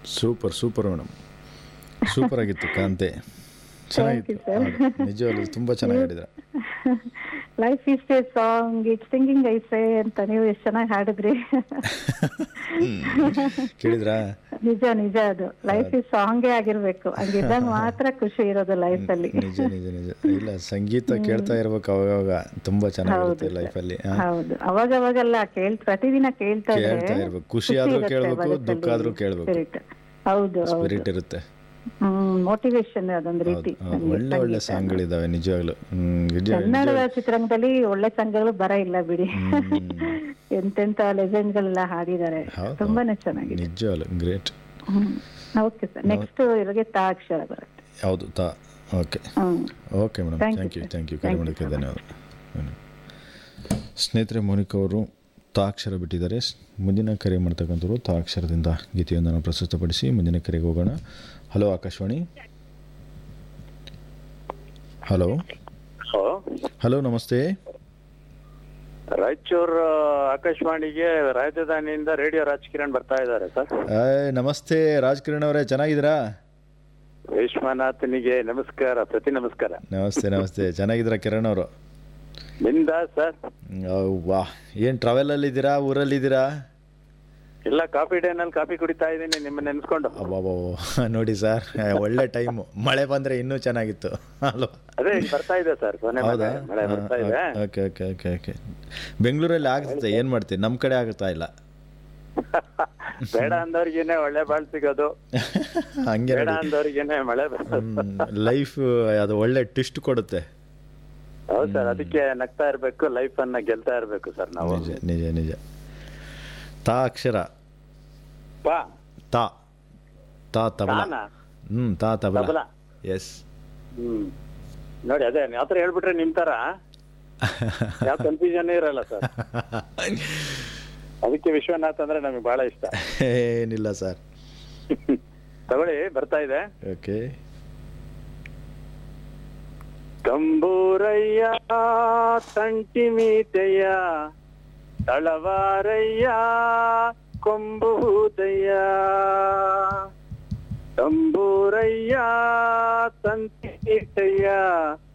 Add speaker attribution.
Speaker 1: Super super madam super ಆಗಿತ್ತು ಕಾಂತೆ ಚೆನ್ನಾಗಿತ್ತು ಹಾಡು. ನಿಜವಾಗ್ಲೂ ತುಂಬ ಚೆನ್ನಾಗಿ ಹಾಡಿದ್ರ
Speaker 2: life is a song it singing ಐಸೆ ಅಂತ ನೀವು ಎಷ್ಟು ಚೆನ್ನಾಗಿ ಹಾಡಿದ್ರಿ
Speaker 1: ಕೇಳಿದ್ರಾ
Speaker 2: ನಿಜ ನಿಜ ಅದು ಲೈಫ್ ಇಸ್ ಸಾಂಗೇ ಆಗಿರ್ಬೇಕು ಹಂಗಿದ್ದಾಗ ಮಾತ್ರ ಖುಷಿ ಇರೋದು ಲೈಫ್ ಅಲ್ಲಿ
Speaker 1: ನಿಜ ನಿಜ ನಿಜ ಇಲ್ಲ ಸಂಗೀತ ಕೇಳ್ತಾ ಇರ್ಬೇಕು ಅವಾಗವಾಗ ತುಂಬ ಚೆನ್ನಾಗಿರುತ್ತೆ ಲೈಫಲ್ಲಿ
Speaker 2: ಹೌದು ಅವಾಗ ಅವಾಗೆಲ್ಲ ಕೇಳ್ ಪ್ರತಿದಿನ ಕೇಳ್ತಾ ಇದ್ರೆ
Speaker 1: ಕೇಳ್ತಾ ಇರ್ಬೇಕು ಖುಷಿ ಆದ್ರೂ ಕೇಳ್ಬೇಕು ದುಃಖ ಆದ್ರೂ ಕೇಳ್ಬೇಕು
Speaker 2: ಸ್ಪಿರಿಟ್ ಹೌದು ಹೌದು
Speaker 1: ಸ್ಪಿರಿಟ್ ಇರುತ್ತೆ
Speaker 2: ಹ್ಮ್ ಮೋಟಿವೇಶನ್ ಅದೊಂದ್ ರೀತಿ
Speaker 1: ಹೌದು, ಒಳ್ಳೆ ಒಳ್ಳೆ ಸಾಂಗ್ಗಳಿದಾವೆ ನಿಜವಾಗ್ಲು ಹ್ಮ್, ನಿಜ
Speaker 2: ಕನ್ನಡದ ಚಿತ್ರರಂಗದಲ್ಲಿ ಒಳ್ಳೆ ಸಂಘಗಳು ಬರ ಇಲ್ಲ ಬಿಡಿ ಎಂತೆಂತ ಲೆಜೆಂಡ್ ಗಳೆಲ್ಲ ಹಾಡಿದ್ದಾರೆ
Speaker 1: ಹೌದು.
Speaker 2: ತುಂಬಾನೇ ಚೆನ್ನಾಗಿದೆ
Speaker 1: ನಿಜವಾಗ್ಲು great
Speaker 2: hmm okay sir next ಇವಾಗೆ ತಾ ಅಕ್ಷರ ಬರುತ್ತೆ
Speaker 1: ಹೌದು ತಾ okay
Speaker 2: hmm
Speaker 1: okay madam
Speaker 2: Thank
Speaker 1: thank
Speaker 2: you,
Speaker 1: you
Speaker 2: sir.
Speaker 1: Thank you
Speaker 2: Thank
Speaker 1: ಕರೆ
Speaker 2: you
Speaker 1: ಮಾಡೋಕ್ಕೆ
Speaker 2: so much.
Speaker 1: ಧನ್ಯವಾದ ಸ್ನೇಹಿತರೆ ಮೋನಿಕಾ ಅವರು ತಾಕ್ಷರ ಬಿಟ್ಟಿದ್ದಾರೆ ಸ್- ಮುಂದಿನ ಕರೆ ಮಾಡ್ತಕ್ಕಂಥವ್ರು ತಾಕ್ಷರದಿಂದ ಗೀತೆಯೊಂದನ್ನು ಪ್ರಸ್ತುತಪಡಿಸಿ ಮುಂದಿನ ಕರೆಗೆ ಹೋಗೋಣ hello Akashvani hello
Speaker 3: hello
Speaker 1: hello ನಮಸ್ತೆ
Speaker 3: ರಾಯಚೂರು ಆಕಾಶವಾಣಿಗೆ ರಾಜಧಾನಿಯಿಂದ ರೇಡಿಯೋ ರಾಜಕಿರಣ್ ಬರ್ತಾ ಇದ್ದಾರೆ ಸರ್
Speaker 1: ಆಯ್, ನಮಸ್ತೆ ರಾಜ್ಕಿರಣ್ ಅವರೇ ಚೆನ್ನಾಗಿದ್ದೀರಾ
Speaker 3: ವಿಶ್ವನಾಥನಿಗೆ ನಮಸ್ಕಾರ ಪ್ರತಿ ನಮಸ್ಕಾರ
Speaker 1: ನಮಸ್ತೆ ನಮಸ್ತೆ ಚೆನ್ನಾಗಿದ್ದೀರಾ ಕಿರಣ್ ಅವರು
Speaker 3: ನಿಂದ ಸರ್
Speaker 1: ವಾ ಏನು ಟ್ರಾವೆಲಲ್ಲಿದ್ದೀರಾ ಊರಲ್ಲಿದ್ದೀರಾ
Speaker 3: ಇಲ್ಲ ಕಾಫಿ ಡೇನಲ್ಲಿ ಕಾಫಿ ಕುಡಿತಾ ಇದ್ದೀನಿ ನಿಮ್ಮ ನೆನ್ಸ್ಕೊಂಡು
Speaker 1: ಅಬ್ಬಾಬೋ ನೋಡಿ ಸರ್ ಒಳ್ಳೆ ಟೈಮು ಮಳೆ ಬಂದರೆ ಇನ್ನೂ ಚೆನ್ನಾಗಿತ್ತು ಅಲ್ವಾ
Speaker 3: ಅದೇ ಈಗ ಬರ್ತಾ ಇದೆ ಸರ್ ಕೊನೆ
Speaker 1: ಹೌದಾ
Speaker 3: ಮಳೆ ಮಳೆ ಬರ್ತಾ ಇದೆ
Speaker 1: ಓಕೆ ಓಕೆ ಓಕೆ ಓಕೆ ಬೆಂಗಳೂರಲ್ಲಿ ಆಗುತ್ತೆ ಏನು ಮಾಡ್ತೀವಿ ನಮ್ಮ ಕಡೆ ಆಗುತ್ತಾ ಇಲ್ಲ
Speaker 3: ಬೇಡ ಅಂದವ್ರಿಗೇನೆ ಒಳ್ಳೆ ಬಾಳ್ ಸಿಗೋದು
Speaker 1: ಹಂಗೆ
Speaker 3: ಬೇಡ
Speaker 1: ನೋಡಿ
Speaker 3: ಅಂದವ್ರಿಗೇನೆ ಮಳೆ ಬರೋದು
Speaker 1: ಲೈಫ್ ಅದು ಒಳ್ಳೆ ಟ್ವಿಸ್ಟ್ ಕೊಡುತ್ತೆ
Speaker 3: ಹೌದು ಸರ್ ಅದಕ್ಕೆ ನಗ್ತಾ ಇರ್ಬೇಕು ಲೈಫ್ ಅನ್ನ ಗೆಲ್ತಾ ಇರ್ಬೇಕು ಸರ್ ನಾವು
Speaker 1: ನಿಜ ನಿಜ ನಿಜ ತಾ ಅಕ್ಷರ
Speaker 3: ಪಾ
Speaker 1: ತಾ ತಾ ತಬಲ
Speaker 3: ತಾನ?
Speaker 1: ಹ್ಮ್ ತಾ ತಬಲ
Speaker 3: ತಬಲ.
Speaker 1: ಎಸ್
Speaker 3: ಹ್ಮ್ ನೋಡಿ ಅದೇ ಯಾವ ತರ ಹೇಳ್ಬಿಟ್ರೆ ನಿಮ್ ತರ ಯಾವ ಕನ್ಫ್ಯೂಷನ್ ಇರಲ್ಲ ಸರ್ ಅದಕ್ಕೆ ವಿಶ್ವನಾಥ್ ಅಂದ್ರೆ ನಮಗೆ ಬಹಳ ಇಷ್ಟ
Speaker 1: ಏನಿಲ್ಲ ಸರ್
Speaker 3: ತಗೊಳ್ಳಿ ಬರ್ತಾ ಇದೆ
Speaker 1: ಓಕೆ
Speaker 3: ಕಂಬೂರಯ್ಯ ತಂಟಿಮೀತೆಯ ತಳವಾರಯ್ಯ ಕೊಂಬುದಯ್ಯ ತಂಬೂರಯ್ಯ ತಂತಿಮೀತೆಯ